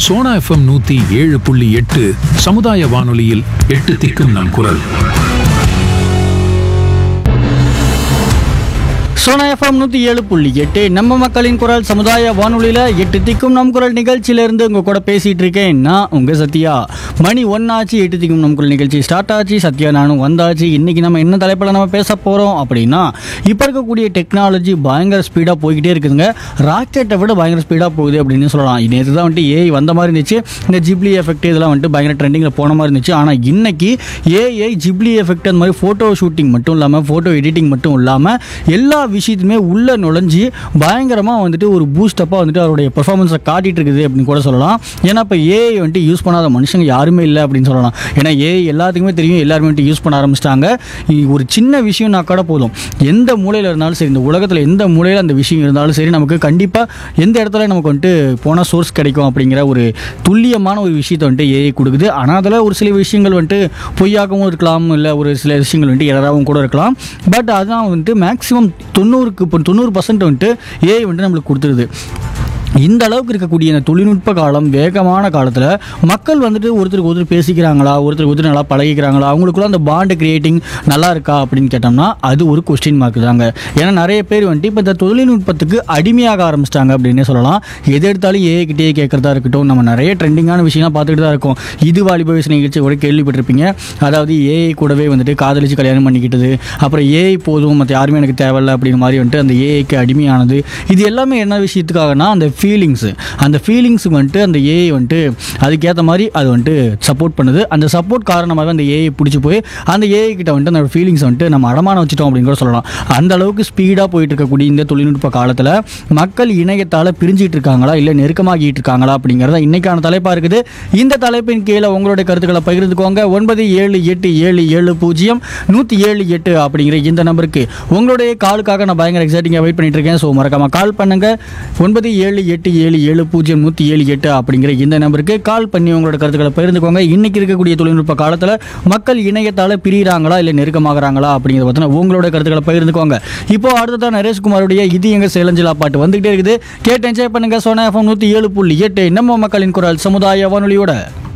Sona FM நூத்தி ஏழு புள்ளி எட்டு சமுதாய வானொலியில் எட்டு திக்கும் நம் குரல் சோனா எஃப்எம் நூற்றி ஏழு புள்ளி எட்டு நம்ம மக்களின் குரல் சமுதாய வானொலியில் எட்டு திக்கும் நம் குரல் நிகழ்ச்சியிலேருந்து உங்கள் கூட பேசிகிட்டு இருக்கேன் நான் உங்கள் சத்யா மணி ஒன்னாச்சு எட்டு திக்கும் நம் குரல் நிகழ்ச்சி ஸ்டார்ட் ஆச்சு சத்யா நானும் வந்தாச்சு இன்றைக்கி நம்ம என்ன தலைப்பில் நம்ம பேச போகிறோம் அப்படின்னா இப்போ இருக்கக்கூடிய டெக்னாலஜி பயங்கர ஸ்பீடாக போய்கிட்டே இருக்குதுங்க ராக்கெட்டை விட பயங்கர ஸ்பீடாக போகுது அப்படின்னு சொல்லலாம் நேற்று தான் வந்துட்டு ஏஐ வந்த மாதிரி இருந்துச்சு இந்த ஜிப்ளி எஃபெக்ட் இதெல்லாம் வந்துட்டு பயங்கர ட்ரெண்டிங்கில் போன மாதிரி இருந்துச்சு ஆனால் இன்னைக்கு ஏஐ ஜிப்ளி எஃபெக்ட் அந்த மாதிரி ஃபோட்டோ ஷூட்டிங் மட்டும் இல்லாமல் ஃபோட்டோ எடிட்டிங் மட்டும் இல்லாமல் எல்லா விஷயத்துமே உள்ளே நுழைஞ்சு பயங்கரமாக வந்துட்டு ஒரு பூஸ்டப்பாக வந்துட்டு அவருடைய பெர்ஃபார்மன்ஸை காட்டிட்டு இருக்குது அப்படின்னு கூட சொல்லலாம் ஏன்னா இப்போ ஏஐ வந்துட்டு யூஸ் பண்ணாத மனுஷங்க யாருமே இல்லை அப்படின்னு சொல்லலாம் ஏன்னா ஏஐ எல்லாத்துக்குமே தெரியும் எல்லாருமே வந்துட்டு யூஸ் பண்ண ஆரம்பிச்சிட்டாங்க ஒரு சின்ன விஷயம்னா கூட போதும் எந்த மூலையில் இருந்தாலும் சரி இந்த உலகத்தில் எந்த மூலையில் அந்த விஷயம் இருந்தாலும் சரி நமக்கு கண்டிப்பாக எந்த இடத்துல நமக்கு வந்துட்டு போனால் சோர்ஸ் கிடைக்கும் அப்படிங்கிற ஒரு துல்லியமான ஒரு விஷயத்தை வந்துட்டு ஏஐ கொடுக்குது ஆனால் அதில் ஒரு சில விஷயங்கள் வந்துட்டு பொய்யாகவும் இருக்கலாம் இல்லை ஒரு சில விஷயங்கள் வந்துட்டு எரராகவும் கூட இருக்கலாம் பட் அதான் வந்துட்டு மேக்ஸிமம் தொண்ணூறுக்கு இப்போ தொண்ணூறு பர்சன்ட் வந்துட்டு ஏஐ வந்துட்டு நம்மளுக்கு கொடுத்துருது இந்த அளவுக்கு இருக்கக்கூடிய இந்த தொழில்நுட்ப காலம் வேகமான காலத்தில் மக்கள் வந்துட்டு ஒருத்தருக்கு ஒருத்தர் பேசிக்கிறாங்களா ஒருத்தருக்கு ஒருத்தர் நல்லா பழகிக்கிறாங்களா அவங்களுக்குள்ள அந்த பாண்டு கிரியேட்டிங் நல்லா இருக்கா அப்படின்னு கேட்டோம்னா அது ஒரு கொஸ்டின் மார்க் தாங்க ஏன்னா நிறைய பேர் வந்துட்டு இப்போ இந்த தொழில்நுட்பத்துக்கு அடிமையாக ஆரம்பிச்சிட்டாங்க அப்படின்னே சொல்லலாம் எது எடுத்தாலும் ஏஐ கிட்டே கேட்குறதா இருக்கட்டும் நம்ம நிறைய ட்ரெண்டிங்கான விஷயம்லாம் பார்த்துக்கிட்டு தான் இருக்கோம் இது வாலிப வயசு நிகழ்ச்சி கூட கேள்விப்பட்டிருப்பீங்க அதாவது ஏஐ கூடவே வந்துட்டு காதலிச்சு கல்யாணம் பண்ணிக்கிட்டது அப்புறம் ஏஐ போதும் மற்ற யாருமே எனக்கு தேவையில்ல அப்படின்னு மாதிரி வந்துட்டு அந்த ஏஐக்கு அடிமையானது இது எல்லாமே என்ன விஷயத்துக்காகனா அந்த ஃபீலிங்ஸு அந்த ஃபீலிங்ஸுக்கு வந்துட்டு அந்த ஏஐ வந்துட்டு அதுக்கேற்ற மாதிரி அது வந்துட்டு சப்போர்ட் பண்ணுது அந்த சப்போர்ட் காரணமாக அந்த ஏஐ பிடிச்சி போய் அந்த ஏஐ கிட்ட வந்துட்டு அந்த ஃபீலிங்ஸ் வந்துட்டு நம்ம அடமானம் வச்சுட்டோம் அப்படின்னு கூட சொல்லலாம் அந்த அளவுக்கு ஸ்பீடாக போயிட்டு இருக்கக்கூடிய இந்த தொழில்நுட்ப காலத்தில் மக்கள் இணையத்தால் பிரிஞ்சிட்டு இருக்காங்களா இல்லை நெருக்கமாகிட்டு இருக்காங்களா அப்படிங்கிறத இன்னைக்கான தலைப்பாக இருக்குது இந்த தலைப்பின் கீழே உங்களுடைய கருத்துக்களை பகிர்ந்துக்கோங்க ஒன்பது ஏழு எட்டு ஏழு ஏழு பூஜ்ஜியம் நூற்றி ஏழு எட்டு அப்படிங்கிற இந்த நம்பருக்கு உங்களுடைய காலுக்காக நான் பயங்கர எக்ஸைட்டிங்காக வெயிட் பண்ணிட்டு இருக்கேன் ஸோ மறக்காம கால் பண்ணுங்க ஒன்பது ஏழு எட்டு ஏழு ஏழு பூஜ்ஜியம் நூற்றி ஏழு எட்டு அப்படிங்கிற இந்த நம்பருக்கு கால் பண்ணி உங்களோட கருத்துக்களை பகிர்ந்துக்கோங்க இன்னைக்கு இருக்கக்கூடிய தொழில்நுட்ப காலத்தில் மக்கள் இணையத்தால் பிரியிறாங்களா இல்லை நெருக்கமாகறாங்களா அப்படிங்கிறத பற்றின உங்களோட கருத்துக்களை பகிர்ந்துக்கோங்க இப்போ அடுத்ததான் நரேஷ்குமாருடைய இது எங்க சேலஞ்சிலா பாட்டு வந்துகிட்டே இருக்குது கேட்டு என்ஜாய் பண்ணுங்க சோனா எஃப்எம் நூற்றி ஏழு புள்ளி எட்டு நம்ம மக்களின் குரல் சமுதாய வானொலியோட